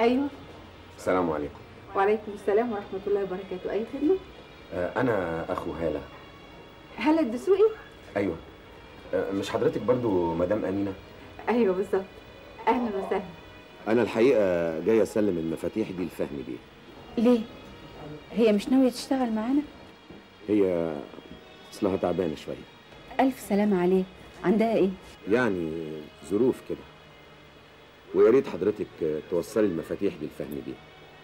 ايوه السلام عليكم وعليكم السلام ورحمه الله وبركاته اي خدمه آه، انا اخو هاله هلا الدسوقي ايوه آه، مش حضرتك برضو مدام امينه ايوه بالظبط اهلا وسهلا انا الحقيقه جاي اسلم المفاتيح دي لفهمي بيه ليه هي مش ناويه تشتغل معانا هي اصلها تعبانه شويه الف سلامه عليه عندها ايه يعني ظروف كده ويا ريت حضرتك آه، توصلي المفاتيح دي لفهمي بيه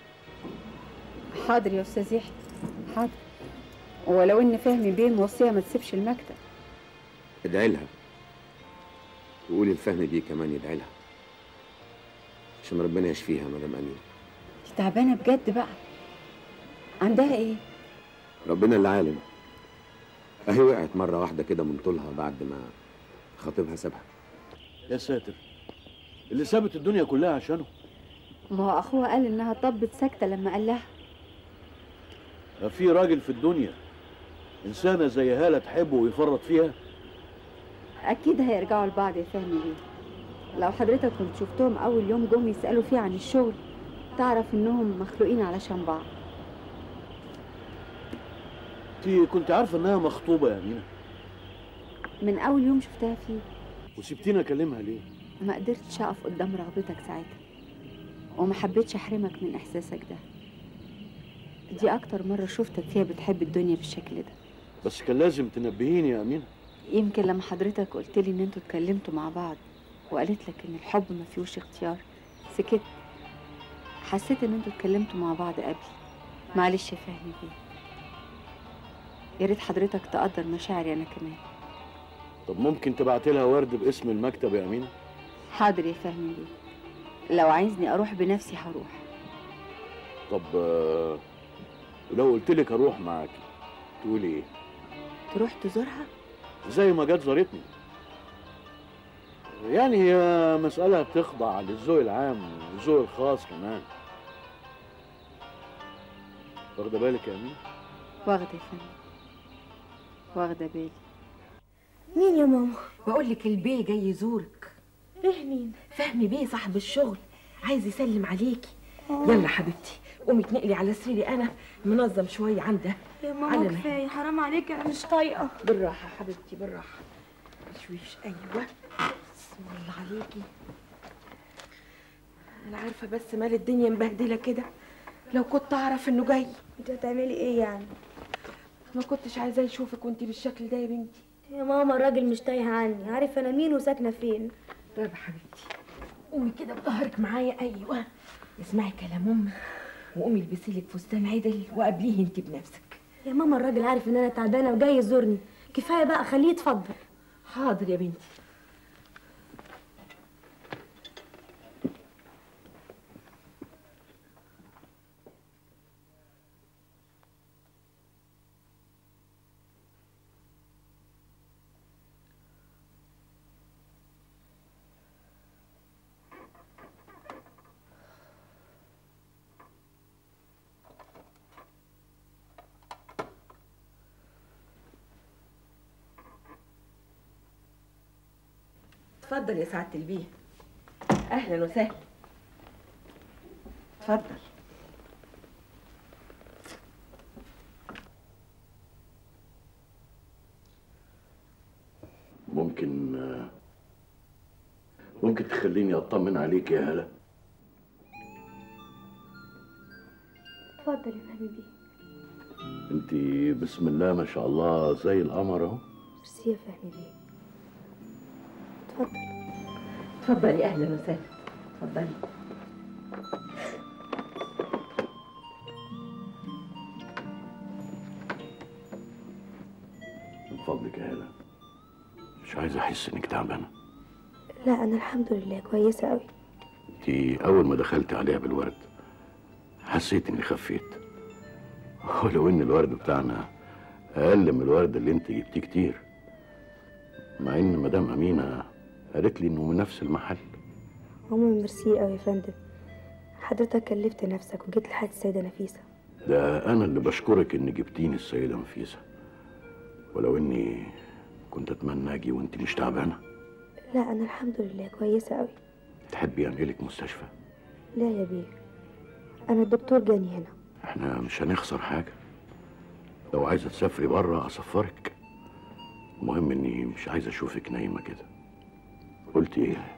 حاضر يا استاذ يحيى حاضر ولو ان فهمي بيه موصيه ما تسيبش المكتب ادعي لها وقولي لفهمي بيه كمان يدعي لها عشان ربنا يشفيها مدام امينه دي تعبانه بجد بقى عندها ايه ربنا اللي عالم اهي وقعت مره واحده كده من طولها بعد ما خطيبها سابها يا ساتر اللي سابت الدنيا كلها عشانه ما هو اخوها قال انها طبت ساكته لما قال لها ما في راجل في الدنيا إنسانة زي هالة تحبه ويفرط فيها اكيد هيرجعوا لبعض يا فهمي بيه لو حضرتك كنت شفتهم اول يوم جم يسالوا فيه عن الشغل تعرف انهم مخلوقين علشان بعض انت كنت عارفة إنها مخطوبة يا أمينة من اول يوم شفتها فيه وسبتيني أكلمها ليه؟ ما قدرتش اقف قدام رغبتك ساعتها وما حبيتش احرمك من احساسك ده دي اكتر مره شفتك فيها بتحب الدنيا بالشكل ده بس كان لازم تنبهيني يا أمينة يمكن لما حضرتك قلت لي ان انتوا اتكلمتوا مع بعض وقالت لك ان الحب ما فيهوش اختيار سكت حسيت ان انتوا اتكلمتوا مع بعض قبل معلش يا فهمي بيه يا ريت حضرتك تقدر مشاعري انا كمان طب ممكن تبعت لها ورد باسم المكتب يا أمينة؟ حاضر يا فهمي بيه لو عايزني اروح بنفسي هروح طب آه، ولو قلت لك أروح معاكي تقولي إيه؟ تروح تزورها زي ما جت زارتني يعني هي مسألة بتخضع للذوق العام والذوق الخاص كمان واخدة بالك يا أمين؟ واخده يا فندم واخده بالي مين يا ماما بقول لك البيه جاي يزورك ايه مين فهمي بيه صاحب الشغل عايز يسلم عليكي يلا حبيبتي قومي اتنقلي على سريري انا منظم شويه عنده يا على ماما مهلك. كفايه حرام عليك انا مش طايقه بالراحه حبيبتي بالراحه تشويش ايوه بسم الله عليكي انا عارفه بس مال الدنيا مبهدله كده لو كنت اعرف انه جاي انت هتعملي ايه يعني ما كنتش عايزاه يشوفك وانتي بالشكل ده يا بنتي يا ماما الراجل مش تايه عني عارف انا مين وساكنه فين طيب حبيبتي قومي كده بظهرك معايا ايوه اسمعي كلام امك وقومي البسي لك فستان عدل وقابليه انت بنفسك يا ماما الراجل عارف ان انا تعبانه وجاي يزورني كفايه بقى خليه يتفضل حاضر يا بنتي اتفضل يا سعاده البيه اهلا وسهلا اتفضل ممكن آه، ممكن تخليني أطمن عليك يا هلا اتفضل يا فهمي بيه انت بسم الله ما شاء الله زي القمر اهو ميرسي يا فهمي بيه اتفضل اتفضلي اهلا وسهلا اتفضلي من فضلك يا هلا مش عايز احس انك تعبانه لا انا الحمد لله كويسه قوي انت اول ما دخلت عليها بالورد حسيت اني خفيت ولو ان الورد بتاعنا اقل من الورد اللي انت جبتيه كتير مع ان مدام امينه قالت لي انه من نفس المحل ماما ميرسي قوي يا فندم حضرتك كلفت نفسك وجيت لحد السيده نفيسه ده انا اللي بشكرك ان جبتيني السيده نفيسه ولو اني كنت اتمنى اجي وانت مش تعبانه لا انا الحمد لله كويسه قوي تحبي انقلك مستشفى لا يا بيه انا الدكتور جاني هنا احنا مش هنخسر حاجة لو عايزة تسافري بره أسفرك المهم إني مش عايز أشوفك نايمة كده قلت إيه؟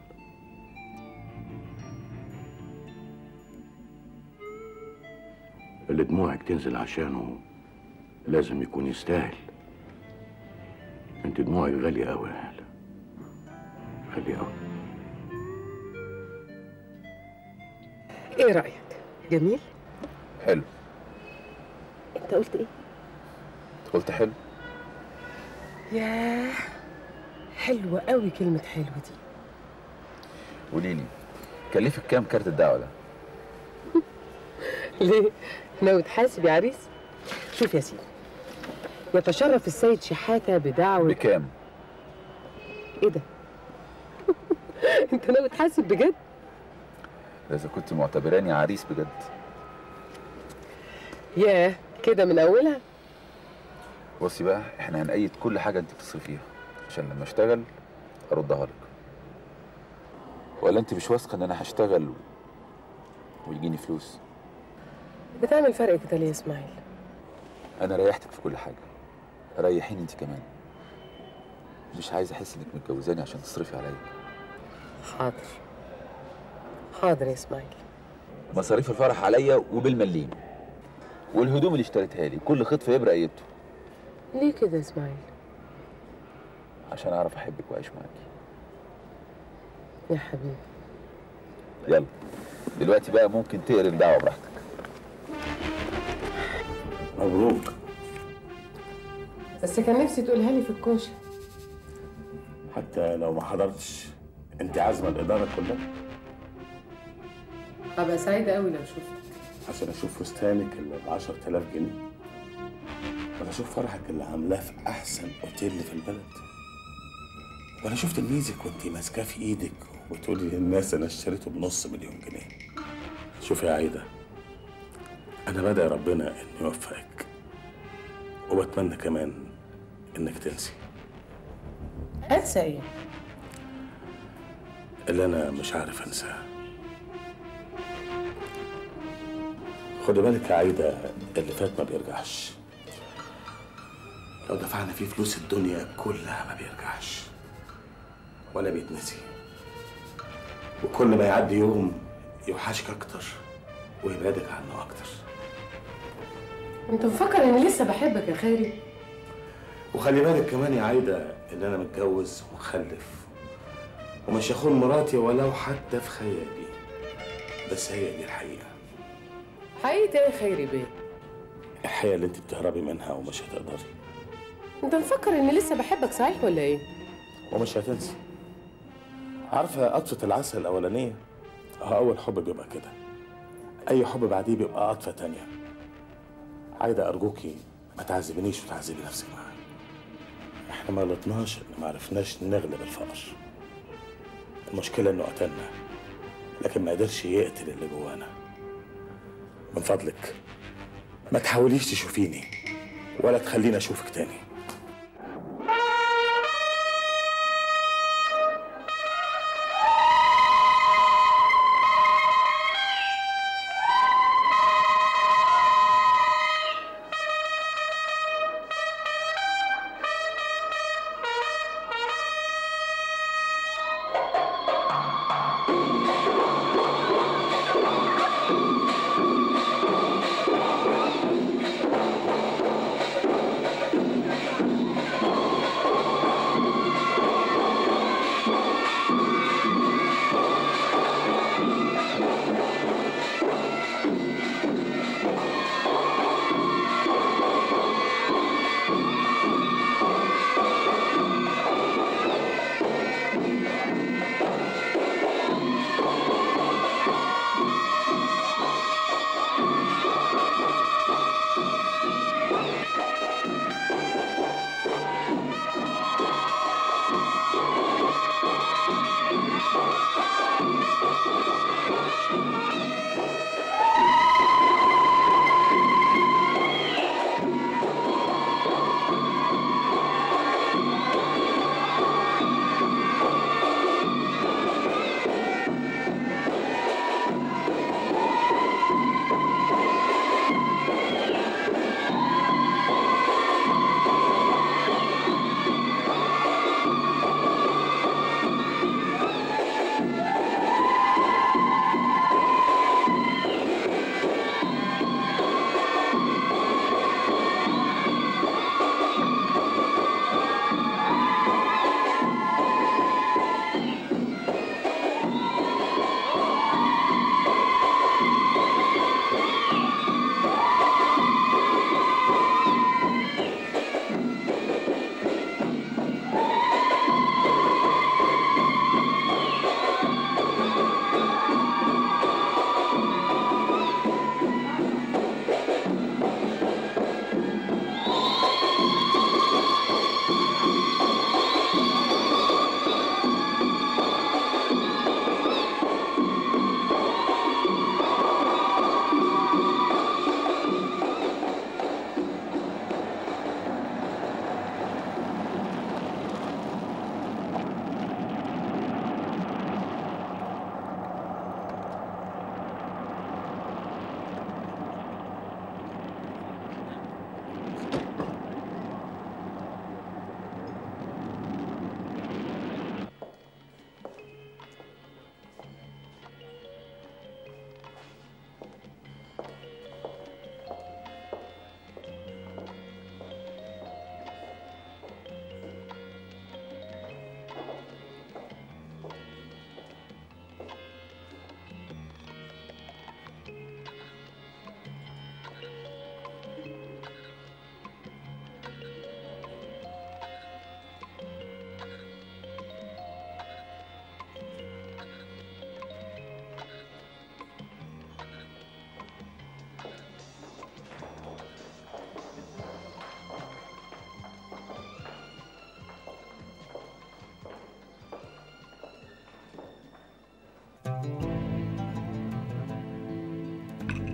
اللي دموعك تنزل عشانه لازم يكون يستاهل انت دموعك غالية أوي يا هالة غالية أوي ايه رأيك جميل حلو انت قلت ايه قلت حلو ياه حلوة قوي كلمة حلوة دي قولي لي كلفك كام كارت الدعوه ده ليه ناوي تحاسب يا عريس شوف يا سيدي يتشرف السيد شحاتة بدعوة بكام ايه ده انت ناوي تحاسب بجد اذا كنت معتبراني عريس بجد ياه كده من اولها بصي بقى احنا هنأيد كل حاجه انت بتصرفيها عشان لما اشتغل اردها لك ولا انت مش واثقه ان انا هشتغل و- ويجيني فلوس بتعمل فرق كده ليه يا اسماعيل انا ريحتك في كل حاجه ريحيني انت كمان مش عايز احس انك متجوزاني عشان تصرفي عليا حاضر حاضر يا اسماعيل مصاريف الفرح عليا وبالمليم والهدوم اللي اشتريتها لي كل خيط في ابره قيبته ليه كده يا اسماعيل عشان اعرف احبك واعيش معاكي يا حبيبي يلا دلوقتي بقى ممكن تقري الدعوه براحتك مبروك بس كان نفسي تقولها لي في الكوشه حتى لو ما حضرتش انت عازمه الاداره كلها ابقى سعيده قوي لو شفتك عشان اشوف فستانك اللي ب 10000 جنيه ولا اشوف فرحك اللي عاملاه في احسن اوتيل في البلد ولا شفت تلميذك وانت ماسكاه في ايدك وتقولي للناس انا اشتريته بنص مليون جنيه شوفي يا عايده انا بدعي ربنا انه يوفقك وبتمنى كمان انك تنسي انسى ايه اللي انا مش عارف انساه خدي بالك يا عايده اللي فات ما بيرجعش لو دفعنا فيه فلوس الدنيا كلها ما بيرجعش ولا بيتنسي وكل ما يعدي يوم يوحشك اكتر ويبعدك عنه اكتر انت مفكر اني لسه بحبك يا خيري وخلي بالك كمان يا عايده ان انا متجوز ومخلف ومش هخون مراتي ولو حتى في خيالي بس هي دي الحقيقه حقيقة ايه يا خيري بيه الحقيقه اللي انت بتهربي منها ومش هتقدري انت مفكر اني لسه بحبك صحيح ولا ايه ومش هتنسي عارفة قطفة العسل الأولانية اه أول حب بيبقى كده أي حب بعديه بيبقى قطفة تانية عايدة أرجوكي ما تعذبنيش وتعذبي نفسك معايا احنا ما غلطناش ان ما عرفناش نغلب الفقر المشكلة انه قتلنا لكن ما قدرش يقتل اللي جوانا من فضلك ما تحاوليش تشوفيني ولا تخليني اشوفك تاني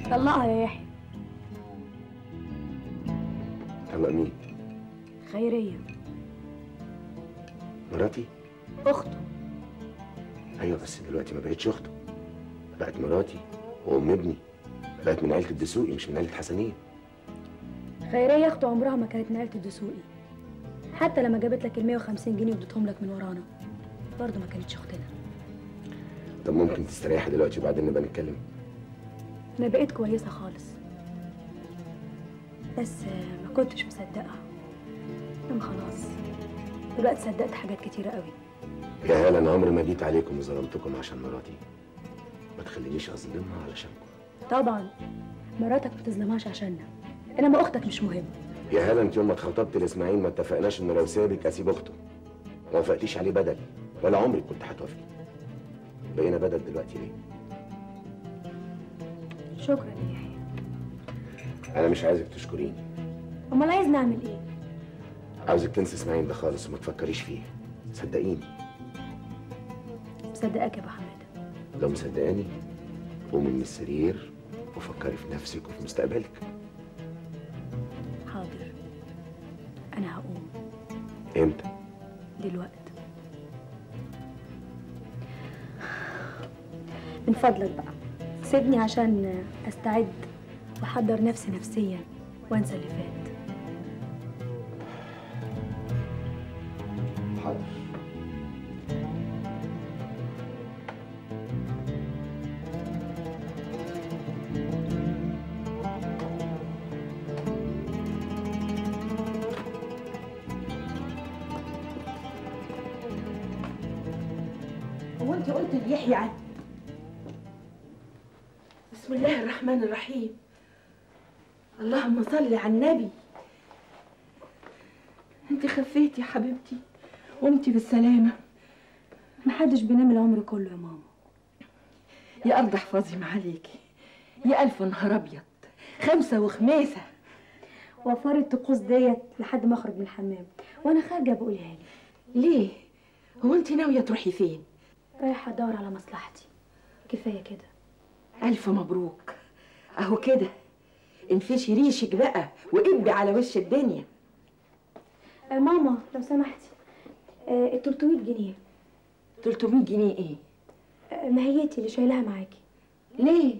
طلقها يا يحيى طلق مين خيرية مراتي أخته ايوه بس دلوقتي ما بقتش اخته بقت مراتي وام ابني بقت من عيله الدسوقي مش من عيله حسنيه خيرية أخته عمرها ما كانت نقلة الدسوقي حتى لما جابت لك ال 150 جنيه واديتهم لك من ورانا برضه ما كانتش أختنا طب ممكن تستريحي دلوقتي وبعدين نبقى نتكلم أنا بقيت كويسة خالص بس آه، ما كنتش مصدقة أنا خلاص دلوقتي صدقت حاجات كتيرة قوي يا هلا انا عمري ما جيت عليكم وظلمتكم عشان مراتي ما تخلينيش اظلمها علشانكم طبعا مراتك ما تظلمهاش عشاننا إنما أختك مش مهم يا هلا انت يوم ما اتخطبت لاسماعيل ما اتفقناش انه لو سابك اسيب اخته ما وافقتيش عليه بدل ولا عمري كنت هتوافقي بقينا بدل دلوقتي ليه شكرا يا يحيى انا مش عايزك تشكريني أمال عايز نعمل إيه؟ عاوزك تنسي اسماعيل ده خالص وما تفكريش فيه صدقيني مصدقاك يا أبو حمادة لو مصدقاني قومي من السرير وفكري في نفسك وفي مستقبلك حاضر أنا هقوم امتى دلوقتي من فضلك بقى سيبني عشان استعد واحضر نفسي نفسيا وانسى اللي فات حاضر هو انت قلت ليحيى عن بسم الله الرحمن الرحيم اللهم صل على النبي انت خفيتي يا حبيبتي قمتي بالسلامة محدش بينام العمر كله يا ماما يا أرض احفظي ما عليكي يا ألف نهار أبيض خمسة وخميسة وفار الطقوس ديت لحد ما اخرج من الحمام وانا خارجه بقولها لي ليه؟ هو انت ناوية تروحي فين؟ رايحه ادور على مصلحتي كفايه كده ألف مبروك أهو كده انفشي ريشك بقى وقبي على وش الدنيا آه ماما لو سمحتي آه ال 300 جنيه 300 جنيه ايه؟ آه ماهيتي اللي شايلها معاكي ليه؟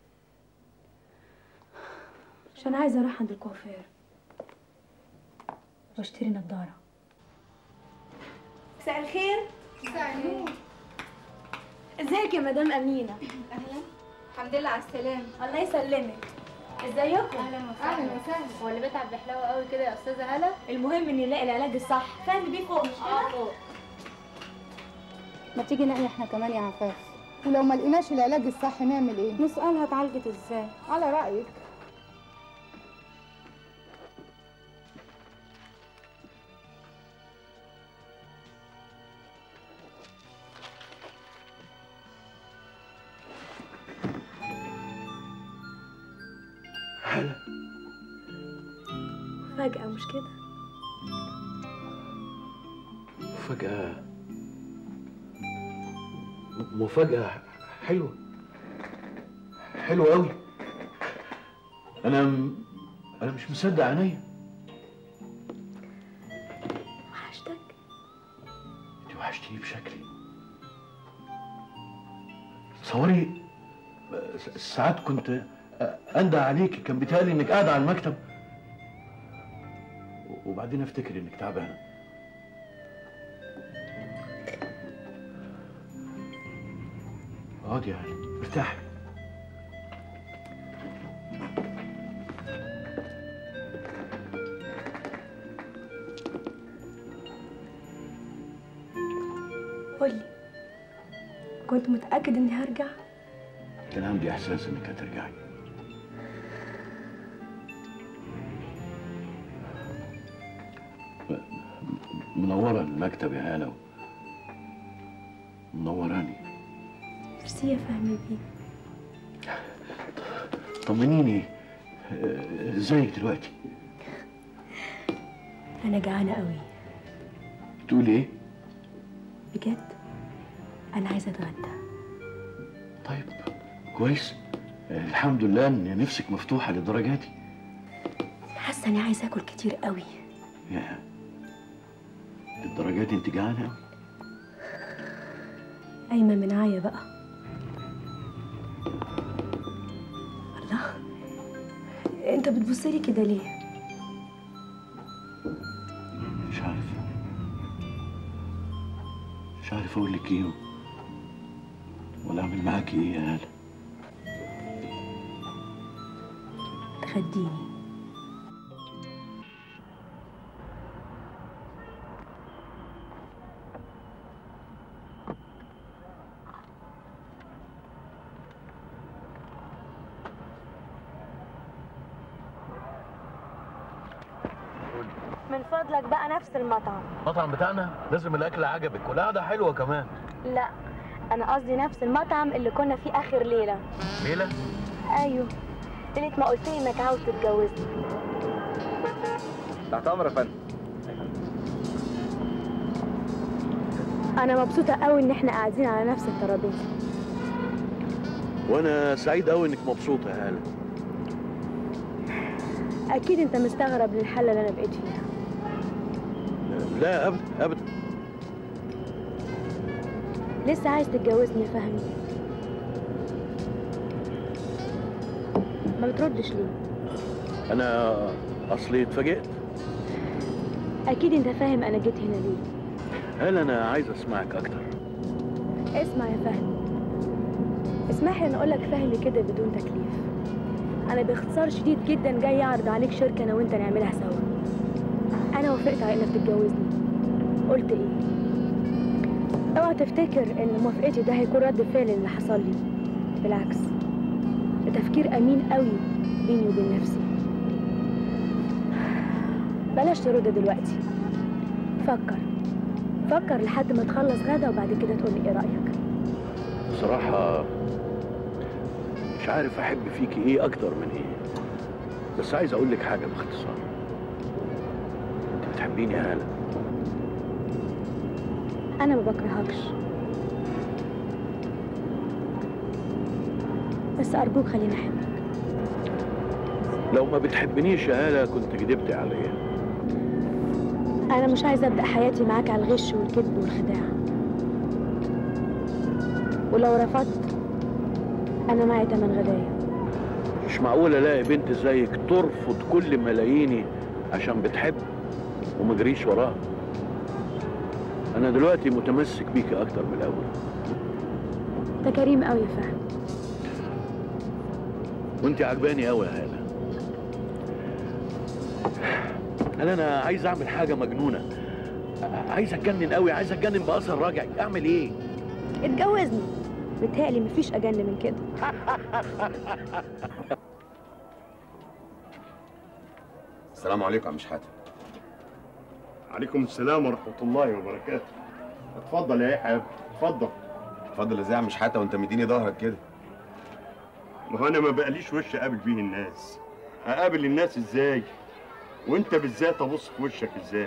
عشان عايزه اروح عند الكوافير واشتري نضاره مساء الخير مساء النور ازيك يا مدام امينه اهلا الحمد لله على السلامه الله يسلمك ازيكم اهلا وسهلا اهلا وسهلا هو اللي بيتعب بيحلو قوي كده يا استاذه هلا المهم اني الاقي العلاج الصح فاهم بيه فوق مش كده ما تيجي نقي احنا كمان يا عفاف ولو ما لقيناش العلاج الصح نعمل ايه نسالها اتعالجت ازاي على رايك هلا فجاه مش كده مفاجأة مفاجأة حلوة حلوة أوي أنا م... أنا مش مصدق عينيا وحشتك أنت وحشتيني بشكلي تصوري س- ساعات كنت أندى عليكي كان بيتهيألي إنك قاعدة على المكتب وبعدين أفتكر إنك تعبانة اقعدي يعني ارتاحي قولي كنت متاكد اني هرجع كان عندي احساس انك هترجعي منورة المكتب يا هالة منوراني ميرسي يا فهمي بيه طمنيني آه، ازيك دلوقتي انا جعانه قوي تقولي ايه بجد انا عايزه اتغدى طيب كويس الحمد لله ان نفسك مفتوحه للدرجه دي حاسه اني عايزه اكل كتير قوي يا للدرجه دي انت جعانه أوي. قايمه من عيا بقى الله انت بتبصلي كده ليه مش عارف مش عارف اقول لك ايه ولا اعمل معاكي ايه يا هاله تخديني من فضلك بقى نفس المطعم المطعم بتاعنا لازم الاكل عجبك والقعده حلوه كمان لا انا قصدي نفس المطعم اللي كنا فيه اخر ليله ليله ايوه ليله ما قلت لي انك عاوز تتجوزني تحت امر يا فندم انا مبسوطه قوي ان احنا قاعدين على نفس الترابيزه وانا سعيد قوي انك مبسوطه يا هاله اكيد انت مستغرب للحاله اللي انا بقيت فيها لا ابدا ابدا لسه عايز تتجوزني يا فهمي ما بتردش ليه انا اصلي اتفاجئت اكيد انت فاهم انا جيت هنا ليه هل انا عايز اسمعك اكتر اسمع يا فهمي اسمح لي ان اقول لك فهمي كده بدون تكليف انا باختصار شديد جدا جاي اعرض عليك شركه انا وانت نعملها سوا انا وافقت على انك تتجوزني قلت ايه اوعى تفتكر ان موافقتي ده هيكون رد فعل اللي حصل لي بالعكس ده تفكير امين قوي بيني وبين نفسي بلاش ترد دلوقتي فكر فكر لحد ما تخلص غدا وبعد كده تقولي ايه رايك بصراحه مش عارف احب فيكي ايه اكتر من ايه بس عايز اقول لك حاجه باختصار انت بتحبيني يا هاله انا ما بكرهكش بس ارجوك خليني احبك لو ما بتحبنيش يا هاله كنت كدبت عليا انا مش عايزه ابدا حياتي معاك على الغش والكذب والخداع ولو رفضت انا معي تمن غدايا مش معقول الاقي بنت زيك ترفض كل ملاييني عشان بتحب ومجريش وراها انا دلوقتي متمسك بيكي اكتر من الاول انت كريم قوي يا فهد وانت عجباني قوي يا هاله هل انا عايز اعمل حاجه مجنونه عايز اتجنن قوي عايز اتجنن باثر راجع اعمل ايه اتجوزني متهيألي مفيش اجن من كده السلام عليكم يا عم شحاته عليكم السلام ورحمة الله وبركاته اتفضل يا يحيى اتفضل اتفضل ازاي يا عم شحاته وانت مديني ظهرك كده ما هو انا ما بقاليش وش اقابل بيه الناس اقابل الناس ازاي وانت بالذات ابص في وشك ازاي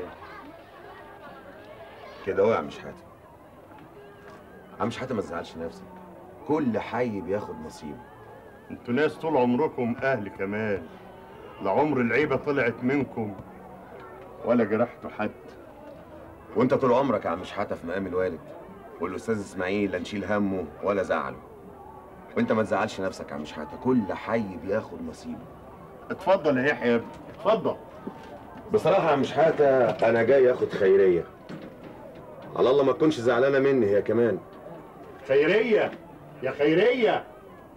كده اهو يا عم شحاته عم شحاته ما تزعلش نفسك كل حي بياخد نصيبه انتوا ناس طول عمركم اهل كمال لا عمر العيبة طلعت منكم ولا جرحتوا حد وانت طول عمرك يا عم شحاته في مقام الوالد والاستاذ اسماعيل لا نشيل همه ولا زعله وانت ما تزعلش نفسك يا عم شحاته كل حي بياخد نصيبه اتفضل يا يحيى يا ابني اتفضل بصراحه يا عم شحاته انا جاي اخد خيريه على الله ما تكونش زعلانه مني هي كمان خيرية يا خيرية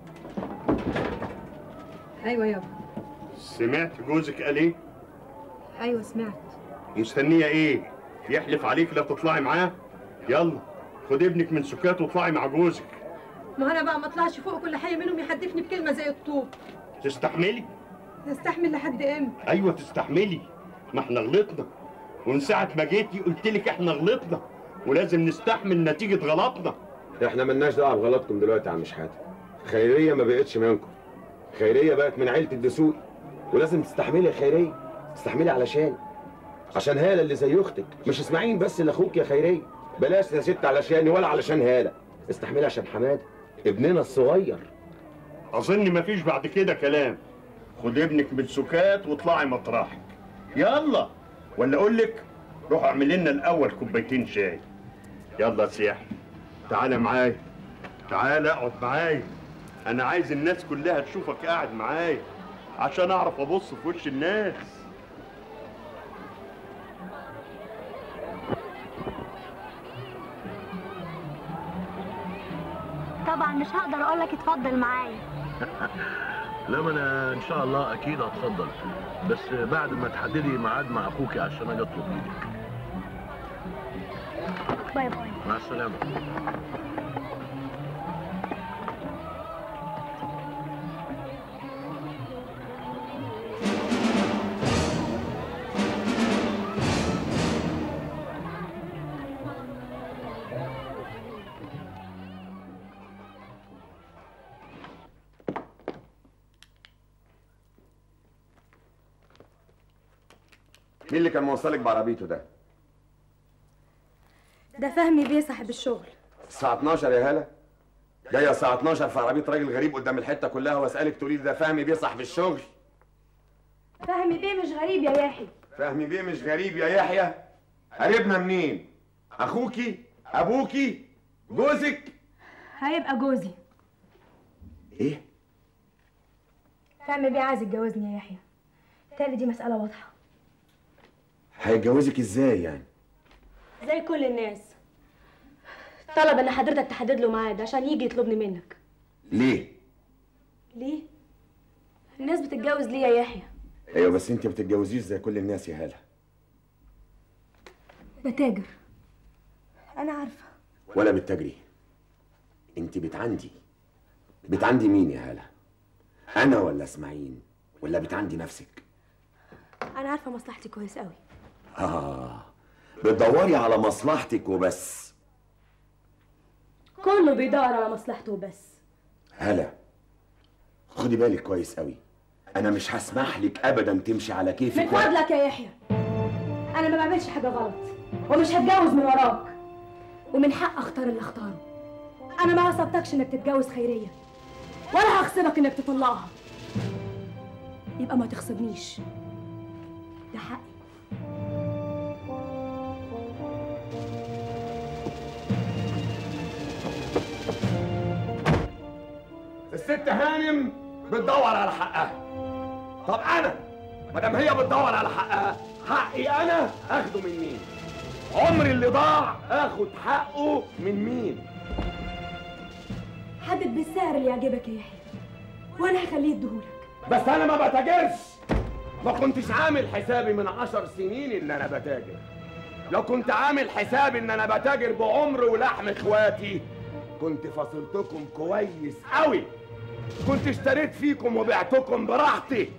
ايوه يابا سمعت جوزك قال ايه؟ ايوه سمعت مستنية ايه؟ يحلف عليك لا تطلعي معاه؟ يلا خد ابنك من سكات واطلعي مع جوزك ما انا بقى ما اطلعش فوق كل حي منهم يحدفني بكلمه زي الطوب تستحملي؟ تستحمل لحد امتى ايوه تستحملي ما احنا غلطنا ومن ساعة ما جيتي قلت لك احنا غلطنا ولازم نستحمل نتيجة غلطنا احنا ملناش دعوه بغلطكم دلوقتي يا عم شحاته خيريه ما بقتش منكم خيريه بقت من عيله الدسوقي ولازم تستحملي يا خيريه تستحملي علشان عشان هاله اللي زي اختك مش اسماعيل بس اللي اخوك يا خيريه بلاش يا ست علشاني ولا علشان هاله استحملي عشان حماده ابننا الصغير اظن مفيش بعد كده كلام خد ابنك من سكات واطلعي مطرحك يلا ولا اقول لك روح اعمل لنا الاول كوبايتين شاي يلا يا سياح تعالى معايا تعالى اقعد معايا انا عايز الناس كلها تشوفك قاعد معايا عشان اعرف ابص في وش الناس طبعا مش هقدر اقول لك اتفضل معايا لا ما انا ان شاء الله اكيد هتفضل بس بعد ما تحددي ميعاد مع اخوكي عشان اجي اطلب ايدك باي باي مع السلامه مين اللي كان موصلك بعربيته ده؟ ده فهمي بيه صاحب الشغل الساعة 12 يا هلا جاية الساعة 12 في عربية راجل غريب قدام الحتة كلها واسألك تقولي لي ده فهمي بيه صاحب الشغل فهمي بيه مش غريب يا ياحي فهمي بيه مش غريب يا يحيى قريبنا منين؟ أخوكي؟ أبوكي؟ جوزك؟ هيبقى جوزي إيه؟ فهمي بيه عايز يتجوزني يا يحيى تالي دي مسألة واضحة هيتجوزك إزاي يعني؟ زي كل الناس طلب ان حضرتك تحدد له ميعاد عشان يجي يطلبني منك ليه؟ ليه الناس بتتجوز ليه يا يحيى أيوة بس أنت ما بتتجوزيش زي كل الناس يا هلا بتاجر انا عارفه ولا بتجري أنت بتعندي بتعندي مين يا هلا؟ أنا ولا إسماعيل؟ ولا بتعندي نفسك؟ انا عارفه مصلحتي كويس قوي آه بتدوري على مصلحتك وبس كله بيدور على مصلحته بس هلا خدي بالك كويس قوي انا مش هسمح لك ابدا تمشي على كيفك من فضلك يا يحيى انا ما بعملش حاجه غلط ومش هتجوز من وراك ومن حق اختار اللي اختاره انا ما غصبتكش انك تتجوز خيريه ولا هغصبك انك تطلقها يبقى ما تغصبنيش ده حقي الست هانم بتدور على حقها طب انا ما دام هي بتدور على حقها حقي انا اخده من مين عمري اللي ضاع اخد حقه من مين حدد بالسعر اللي يعجبك يا يحيى وانا هخليه يديهولك بس انا ما بتاجرش ما كنتش عامل حسابي من عشر سنين ان انا بتاجر لو كنت عامل حسابي ان انا بتاجر بعمر ولحم اخواتي كنت فصلتكم كويس قوي كنت اشتريت فيكم وبعتكم براحتي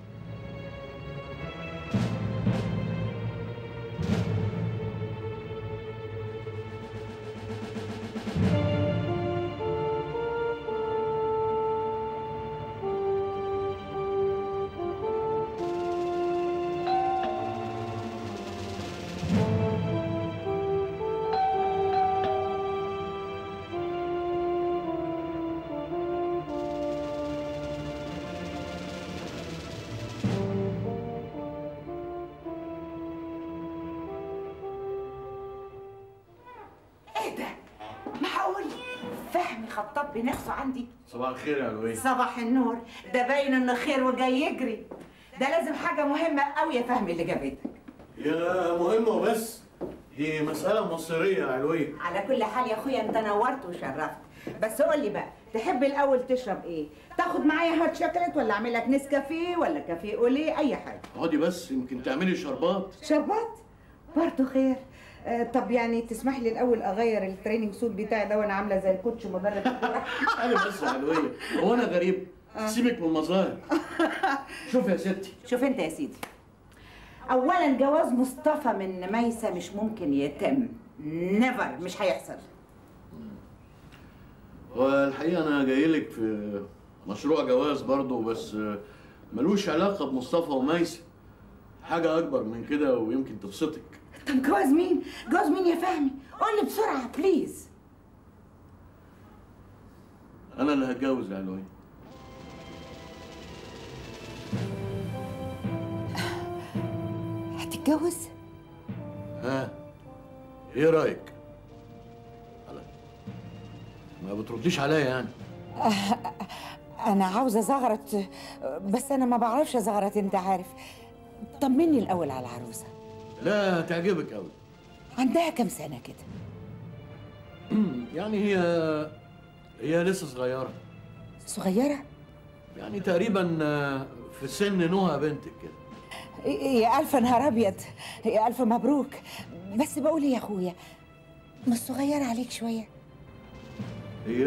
ايه ده؟ معقول فهمي خطاب بنفسه عندي صباح الخير يا علوية صباح النور ده باين انه خير وجاي يجري ده لازم حاجه مهمه قوي يا فهمي اللي جابتك يا مهمة وبس دي مسألة مصيرية يا علوية على كل حال يا اخويا انت نورت وشرفت بس قول لي بقى تحب الاول تشرب ايه تاخد معايا هات شوكليت ولا اعمل لك نسكافيه ولا كافيه اوليه اي حاجه اقعدي بس يمكن تعملي شربات شربات برضه خير آه طب يعني تسمح لي الاول اغير التريننج سوت بتاعي ده وانا عامله زي الكوتش مدرب انا بس يا علوية هو انا غريب سيبك من المظاهر شوف يا ستي شوف انت يا سيدي اولا جواز مصطفى من ميسة مش ممكن يتم نيفر مش هيحصل والحقيقة أنا جاي لك في مشروع جواز برضه بس ملوش علاقة بمصطفى وميسة حاجة أكبر من كده ويمكن تبسطك طب جواز مين جواز مين يا فهمي قول لي بسرعه بليز أنا اللي هتجوز يا علوية هتتجوز ها ايه رايك على- ما بترديش عليا يعني انا عاوزه زغرت بس انا ما بعرفش زغرت انت عارف طمني الاول على العروسه لا تعجبك قوي عندها كام سنه كده يعني هي هي لسه صغيره صغيره يعني تقريبا آه، في سن نهى بنتك كده يا الف نهار ابيض يا الف مبروك بس بقول يا اخويا مش صغيره عليك شويه هي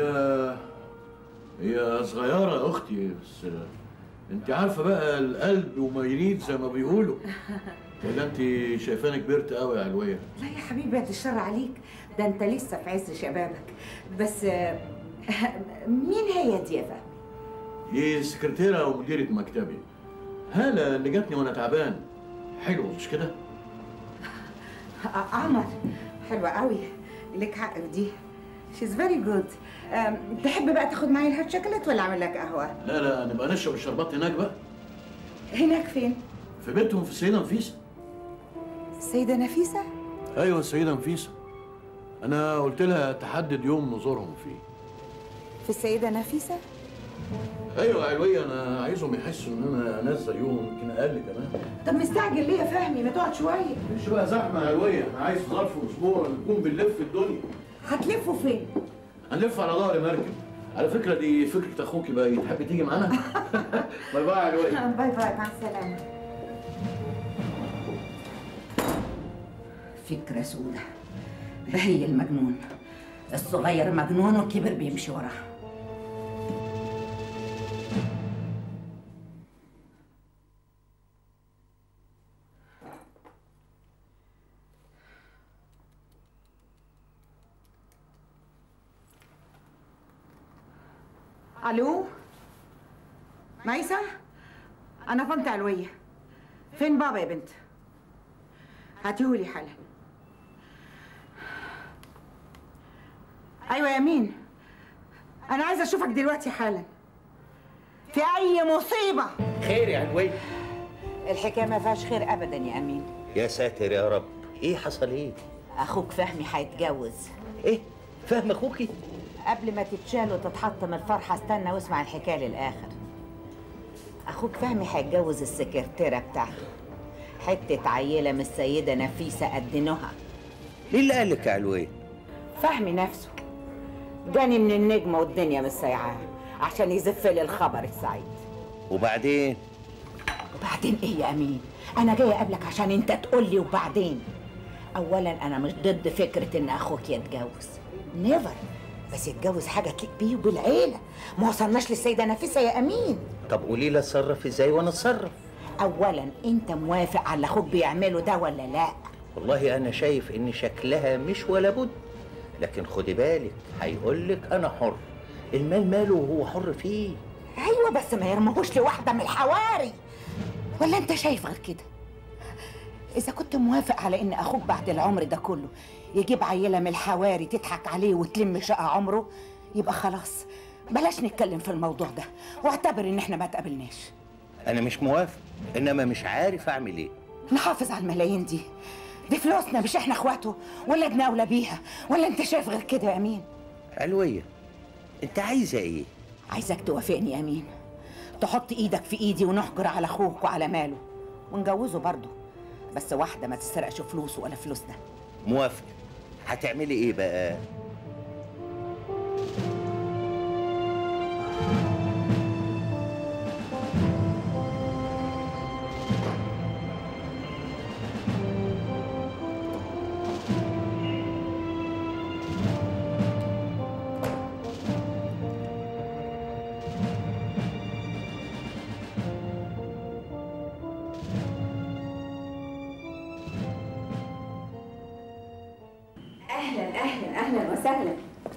هي صغيره يا اختي بس آه، انت عارفه بقى القلب وما يريد زي ما بيقولوا ولا انت شايفاني كبرت قوي يا علويه لا يا حبيبي بعد الشر عليك ده انت لسه في عز شبابك بس آه، مين هي دي يا فهمي دي سكرتيره ومديره مكتبي هاله اللي جاتني وانا تعبان حلو مش كده آه، عمر حلوه قوي لك حق في دي شيز فيري جود تحب بقى تاخد معايا الهوت شوكولات ولا اعمل لك قهوه لا لا نبقى نشرب الشربات هناك بقى هناك فين في بيتهم في السيده نفيسه السيده نفيسه ايوه السيده نفيسه انا قلت لها تحدد يوم نزورهم فيه في السيده نفيسه ايوه يا علويه انا عايزهم يحسوا ان انا ناس زيهم يمكن اقل كمان طب مستعجل ليه يا فهمي ما تقعد شويه مش بقى زحمه يا علويه انا عايز ظرف اسبوع نكون بنلف الدنيا هتلفوا فين هنلف على ظهر مركب على فكره دي فكره اخوكي بقى تحب تيجي معانا باي باي يا علويه باي باي مع السلامه فكره سودة هي المجنون الصغير مجنون والكبير بيمشي وراه الو ميسة انا طنط علوية فين بابا يا بنت هاتيهولي حالا ايوه يا مين انا عايزه اشوفك دلوقتي حالا في اي مصيبه خير يا علوية الحكايه ما فيهاش خير ابدا يا امين يا ساتر يا رب ايه حصل ايه اخوك فهمي هيتجوز ايه فهم اخوكي قبل ما تتشال وتتحطم الفرحه استنى واسمع الحكايه للاخر اخوك فهمي هيتجوز السكرتيره بتاعته حته عيله من السيده نفيسه قد نهى ايه اللي قالك يا علوية فهمي نفسه جاني من النجمه والدنيا مش سايعاه عشان يزف لي الخبر السعيد وبعدين وبعدين ايه يا امين انا جايه اقابلك عشان انت تقول لي وبعدين اولا انا مش ضد فكره ان اخوك يتجوز نيفر بس يتجوز حاجه تليق بيه وبالعيله ما وصلناش للسيده نفيسه يا امين طب قولي لي اتصرف ازاي وانا اتصرف اولا انت موافق على اللي اخوك بيعمله ده ولا لا والله انا شايف ان شكلها مش ولا بد لكن خدي بالك هيقولك انا حر المال ماله وهو حر فيه ايوه بس ما يرمهوش لواحده من الحواري ولا انت شايف غير كده اذا كنت موافق على ان اخوك بعد العمر ده كله يجيب عيله من الحواري تضحك عليه وتلم شقه عمره يبقى خلاص بلاش نتكلم في الموضوع ده واعتبر ان احنا ما تقابلناش انا مش موافق انما مش عارف اعمل ايه نحافظ على الملايين دي دي فلوسنا مش احنا اخواته ولادنا اولى بيها ولا انت شايف غير كده يا امين علوية انت عايزه ايه عايزك توافقني يا امين تحط ايدك في ايدي ونحجر على اخوك وعلى ماله ونجوزه برضه بس واحده ما تسرقش فلوسه ولا فلوسنا موافق هتعملي ايه بقى اهلا اهلا اهلا وسهلا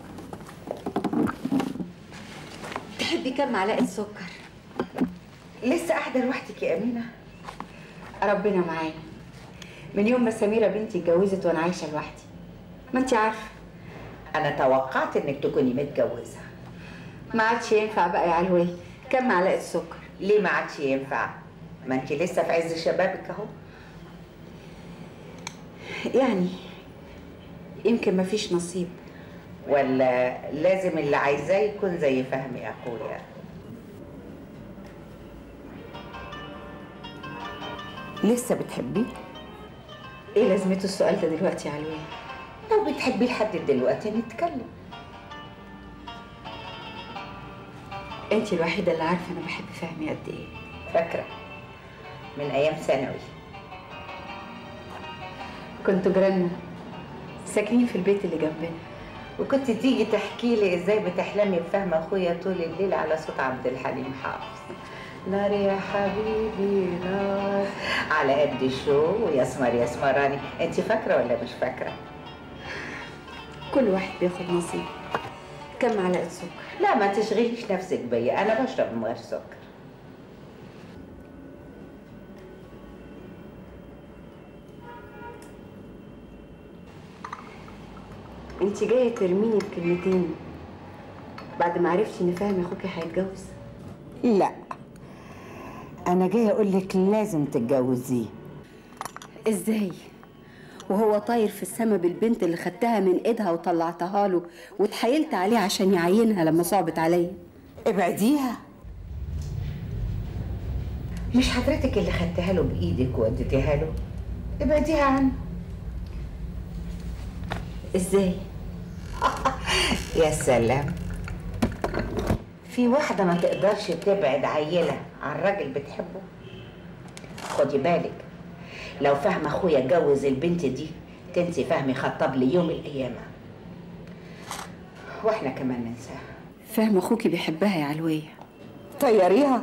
تحبي كم معلقه سكر لسه قاعده لوحدك يا امينه ربنا معانا من يوم ما سميره بنتي اتجوزت وانا عايشه لوحدي ما انت عارفه انا توقعت انك تكوني متجوزه ما عادش ينفع بقى يا علوي كم معلقه سكر ليه ما عادش ينفع ما انت لسه في عز شبابك اهو يعني يمكن مفيش نصيب ولا لازم اللي عايزاه يكون زي فهمي اخويا لسه بتحبيه ايه لازمته السؤال ده دلوقتي يا علوية لو بتحبيه لحد دلوقتي نتكلم انت الوحيدة اللي عارفة انا بحب فهمي قد ايه فاكرة من ايام ثانوي كنتوا جيراننا ساكنين في البيت اللي جنبنا وكنت تيجي تحكي لي ازاي بتحلمي بفهم اخويا طول الليل على صوت عبد الحليم حافظ نار يا حبيبي نار على قد الشو ويسمر يسمراني انت فاكره ولا مش فاكره كل واحد بياخد نصيب كم معلقة سكر لا ما تشغليش نفسك بيا انا بشرب من غير سكر انت جاية ترميني بكلمتين بعد ما عرفتي ان فهمي اخوكي هيتجوز لا انا جايه اقول لك لازم تتجوزيه ازاي وهو طاير في السما بالبنت اللي خدتها من ايدها وطلعتها له واتحايلت عليه عشان يعينها لما صعبت عليا ابعديها مش حضرتك اللي خدتها له بايدك ووديتيها له ابعديها عنه ازاي يا سلام في واحدة ما تقدرش تبعد عيلة عن راجل بتحبه خدي بالك لو فهم اخويا اتجوز البنت دي تنسي فهمي خطب لي يوم القيامة واحنا كمان ننساها فهم اخوكي بيحبها يا علوية طيريها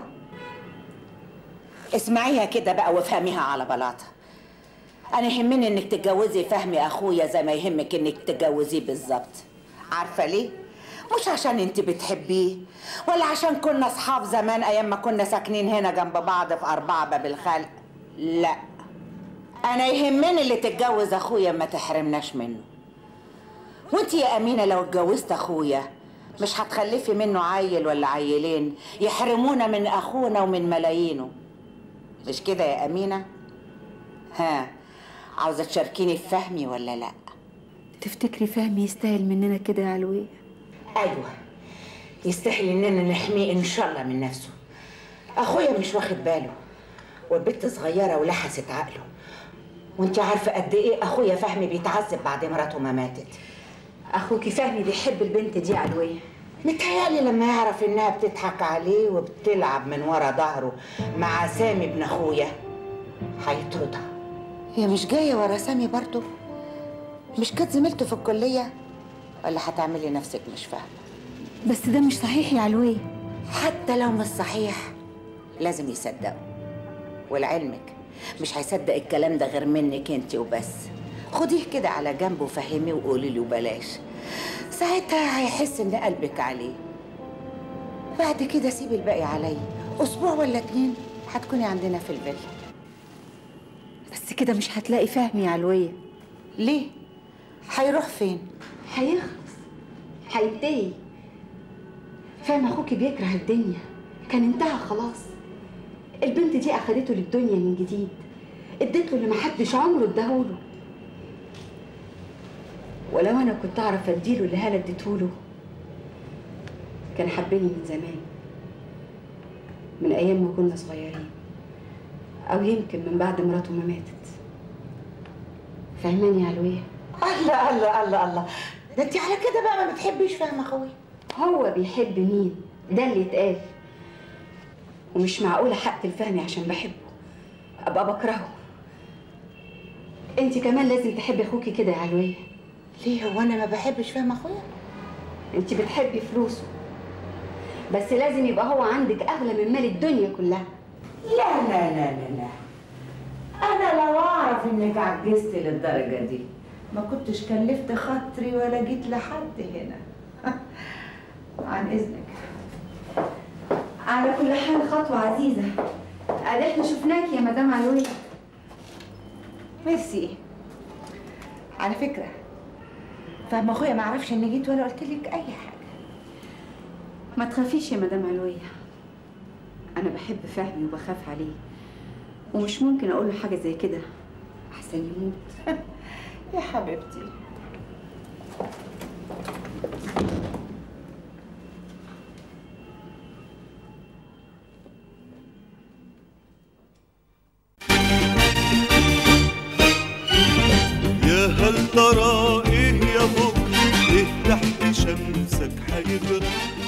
اسمعيها كده بقى وافهميها على بلاطة انا يهمني انك تتجوزي فهمي اخويا زي ما يهمك انك تتجوزيه بالظبط عارفة ليه؟ مش عشان انت بتحبيه ولا عشان كنا اصحاب زمان ايام ما كنا ساكنين هنا جنب بعض في اربعة باب الخلق لا انا يهمني اللي تتجوز اخويا ما تحرمناش منه وانت يا امينه لو اتجوزت اخويا مش هتخلفي منه عيل ولا عيلين يحرمونا من اخونا ومن ملايينه مش كده يا امينه ها عاوزه تشاركيني في فهمي ولا لا تفتكري فهمي يستاهل مننا كده يا علوية ايوه يستاهل اننا نحميه ان شاء الله من نفسه اخويا مش واخد باله والبنت صغيره ولحست عقله وانت عارفه قد ايه اخويا فهمي بيتعذب بعد مراته ما ماتت اخوكي فهمي بيحب البنت دي علوية متهيألي لما يعرف انها بتضحك عليه وبتلعب من ورا ظهره مع سامي ابن اخويا هيطردها هي مش جايه ورا سامي برضه مش كانت زميلته في الكليه ولا هتعملي نفسك مش فاهمه بس ده مش صحيح يا علوية حتى لو مش صحيح لازم يصدقوا ولعلمك مش هيصدق الكلام ده غير منك انت وبس خديه كده على جنب وفهميه وقولي له بلاش ساعتها هيحس ان قلبك عليه بعد كده سيبي الباقي عليا اسبوع ولا اتنين هتكوني عندنا في الفيلا بس كده مش هتلاقي فهمي يا علوية ليه هيروح فين هيخلص هينتهي فهم اخوكي بيكره الدنيا كان انتهى خلاص البنت دي اخدته للدنيا من جديد اديته اللي محدش عمره اداهوله ولو انا كنت اعرف اديله اللي هاله اديتهوله كان حبني من زمان من ايام ما كنا صغيرين او يمكن من بعد مراته ما ماتت فاهماني يا علويه الله الله الله الله ده انت على كده بقى ما بتحبيش فهم اخويا هو بيحب مين ده اللي اتقال ومش معقوله حق الفهمي عشان بحبه ابقى بكرهه انت كمان لازم تحبي اخوكي كده يا علويه ليه هو انا ما بحبش فهم اخويا انت بتحبي فلوسه بس لازم يبقى هو عندك اغلى من مال الدنيا كلها لا لا لا لا لا انا لو اعرف انك عجزتي للدرجه دي ما كنتش كلفت خاطري ولا جيت لحد هنا عن اذنك على كل حال خطوه عزيزه قال احنا شفناك يا مدام علويه ميرسي على فكره فهم اخويا ما عرفش اني جيت ولا قلت لك اي حاجه ما تخافيش يا مدام علويه انا بحب فهمي وبخاف عليه ومش ممكن اقول له حاجه زي كده احسن يموت يا حبيبتي يا هل ترى ايه يا بكره ايه تحت شمسك هيجرى